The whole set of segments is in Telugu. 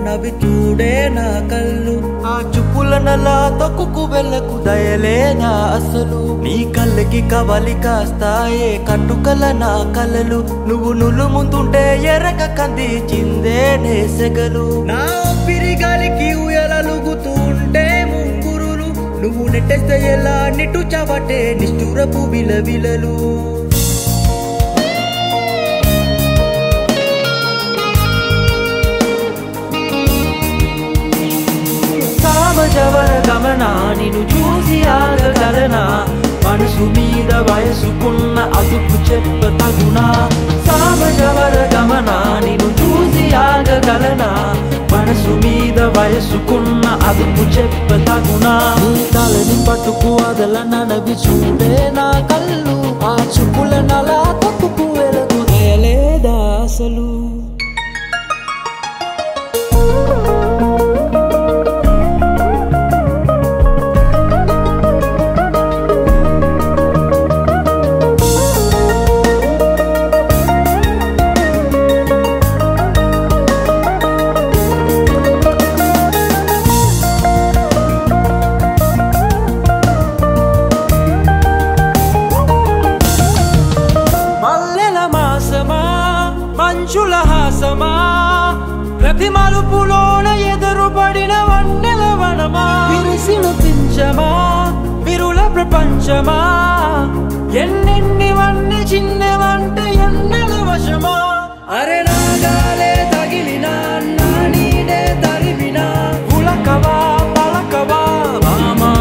నన్నవి చూడే నా కళ్ళు ఆ చుప్పుల నలా తొక్కుకు వెళ్ళకు దయలేనా అసలు నీ కళ్ళకి కవలి కాస్తాయే కట్టుకల నా కలలు నువ్వు నులు ముందుంటే ఎరగ కంది చిందే నేసెగలు నా ఊపిరి గాలికి ఉయలలుగుతూ ఉంటే ముంగురులు నువ్వు నెట్టేస్తే ఎలా నిట్టు చావటే నిష్ఠురపు విలవిలలు సామజవర గమన నిన్ను చూసి ఆగగలనా మనసు మీద వయసుకున్న అదుపు చెప్ప తగునా సామజవర గమన నిన్ను చూసి ఆగగలనా మనసు మీద వయసుకున్న అదుపు చెప్ప తగునా నీ తలని పట్టుకు అదల ననవి చూడే నా కళ్ళు ఆ చుప్పుల నలా తప్పుకు వెలుగు లేదా అసలు మల్లెల మాసమా మంచుల హాసమా ప్రతి మలుపులోన ఎదురుపడిన వన్నెల వనమా విరిసిన పించమా విరుల ప్రపంచమా ఎన్నెన్ని వన్ని చిన్నవంటే ఎన్నెల వశమా అరే నాగాలే తగిలినా నా నీడే తరిమినా ఉలకవా పలకవా మామా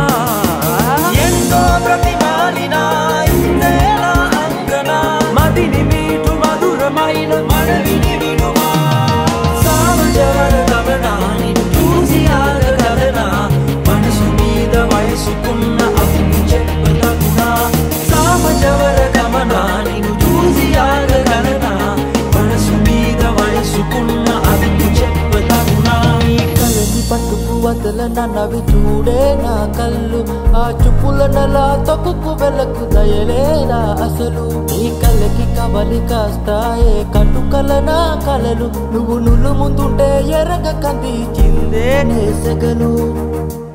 ఎంతో ప్రతిమాలిన ఇందేళ అంగన మదిని మీటు మధురమైన మనవిని వినుమా సామజవర గమన నిన్ను చూసి ఆగగలనా మనసు మీద వయసుకున్న అదుపు చెప్పదగునా సామజవర గమన నిన్ను చూసి ఆగగలనా మనసు మీద వయసుకున్న అదుపు చెప్పదగునా నీ కలని పట్టుకు వదల నన్నవి చూడే నా కళ్ళు ఆ చుప్పుల నలా తొక్కుకు వెళ్ళకు దయలేనా అసలు నీ కళ్ళకి కవలి కాస్తాయే కట్టుకల నా కలలు నువ్వు నులు ముందుంటే ఎరగ కంది చిందే నేసగలు